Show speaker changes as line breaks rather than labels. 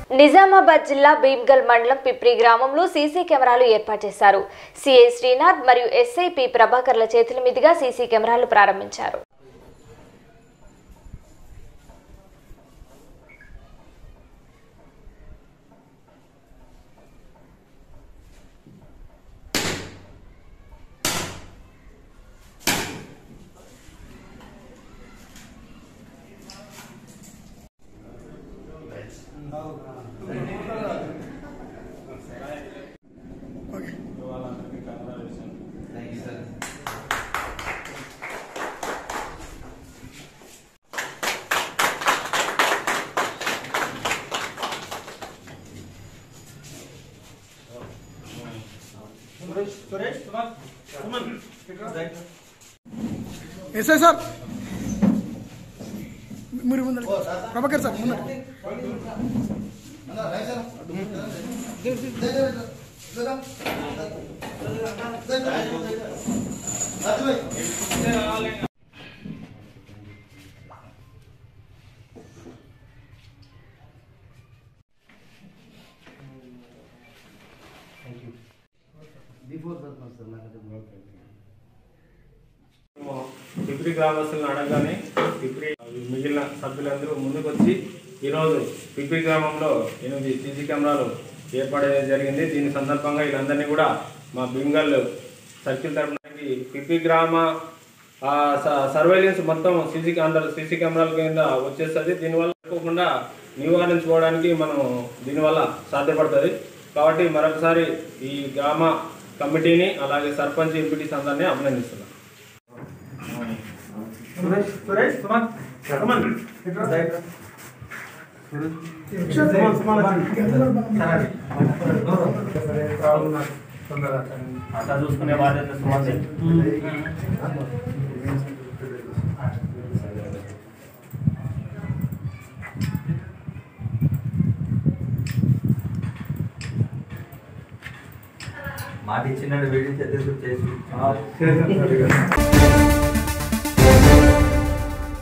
నిజామాబాద్ జిల్లా భీమ్గల్ మండలం పిప్రి గ్రామంలో సీసీ కెమెరాలు ఏర్పాటు చేశారు సిఐ శ్రీనాథ్ మరియు ఎస్ఐ పి ప్రభాకర్ల చేతుల మీదుగా సీసీ కెమెరాలు ప్రారంభించారు
ఎస్ఐ సార్ మీరు ముందర ప్రభాకర్ సార్ ముందర
మేము పిప్రి గ్రామస్తులను అడగగానే పిప్రి మిగిలిన సభ్యులందరూ ముందుకు వచ్చి ఈరోజు పిప్రి గ్రామంలో ఎనిమిది సీసీ కెమెరాలు ఏర్పడేది జరిగింది దీని సందర్భంగా వీళ్ళందరినీ కూడా మా బింగల్ సర్కిల్ తరఫున పిపి గ్రామ ఆ, స- సర్వేలెన్స్ మొత్తం సీసీ కెమెరాలు సీసీ కెమెరాల కింద వచ్చేస్తుంది దీనివల్ల అనుకోకుండా నివారించుకోవడానికి మనం దీనివల్ల సాధ్యపడుతుంది కాబట్టి మరొకసారి ఈ గ్రామ కమిటీని అలాగే సర్పంచ్ ఎంపీటీస్ అందరినీ అభినందిస్తున్నాం
సురేష్ సురేష్ సుమన్ సుమన్ సుమన్ సుమన్
అట్లా చూసుకునే బాధ్యత సుమంది
మాట ఇచ్చినట్టు వీడియో చేసి చేసి